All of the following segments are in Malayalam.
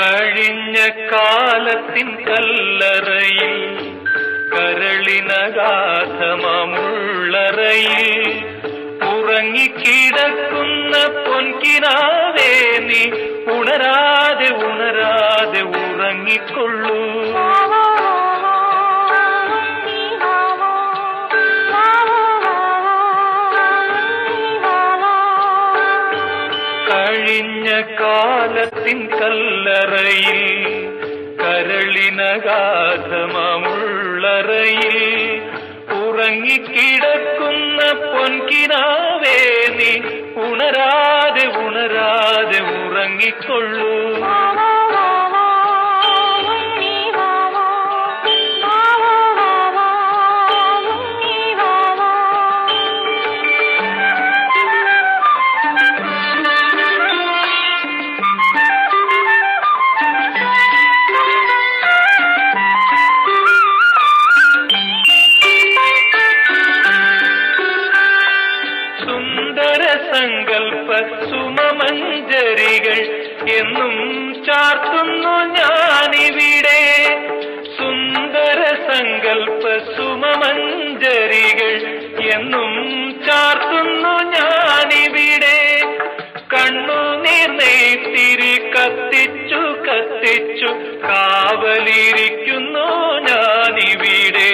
കഴിഞ്ഞ കാലത്തിൻ കല്ലറയിൽ കരളിനഗാധമുള്ളറയിൽ ഉറങ്ങിക്കിടക്കുന്ന പൊൻകിനാവേ നീ ഉണരാതെ ഉണരാതെ ഉറങ്ങിക്കൊള്ളൂ കഴിഞ്ഞ കാലത്തിൻ കല്ലറയിൽ കരളിനഗാധമുള്ളറയിൽ ഉറങ്ങിക്കിടക്കുന്ന പൊൻകിനാവേ നീ ഉണരാതെ ഉണരാതെ ഉറങ്ങിക്കൊള്ളൂ സുന്ദര സങ്കൽപ്പ സുമമഞ്ജരികൾ എന്നും ചാർത്തുന്നു ഞാനിവിടെ സുന്ദര സങ്കൽപ്പ സുമമഞ്ജരികൾ എന്നും ചാർത്തുന്നു ഞാനിവിടെ കണ്ണുനീർ നെയ്ത്തിരി കത്തിച്ചു കത്തിച്ചു കാവലിരിക്കുന്നു ഞാനിവിടെ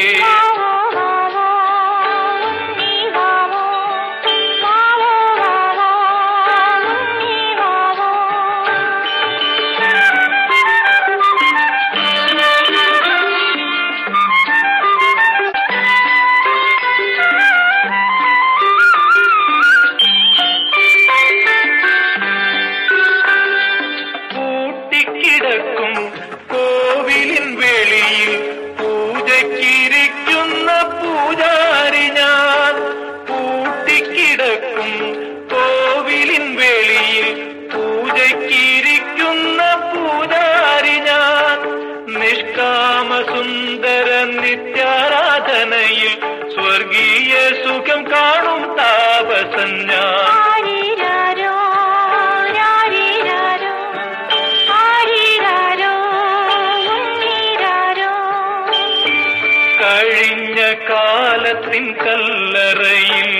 പൂട്ടിക്കിടക്കും കോവിലിൻ വെളിയിൽ പൂജയ്ക്കിരിക്കുന്ന പൂജാരി ഞാൻ പൂട്ടിക്കിടക്കും കോവിലിൻ വെളിയിൽ പൂജയ്ക്കിരിക്കുന്ന പൂജാരി ഞാൻ നിഷ്കാമ സുന്ദര നിത്യാരാധനയിൽ സ്വർഗീയ സുഖം കാണും താപസൻ ഞാൻ കഴിഞ്ഞ കാലത്തിൻ കല്ലറയിൽ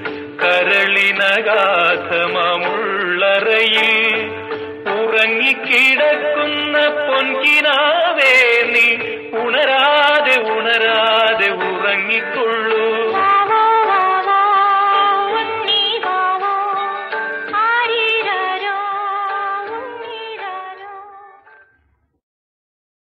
കരളിനഗാധമുള്ളറയിൽ ഉറങ്ങിക്കിടക്കുന്ന പൊൻകിനാവേ നീ ഉണരാതെ ഉണരാതെ ഉറങ്ങിക്കൊള്ളൂ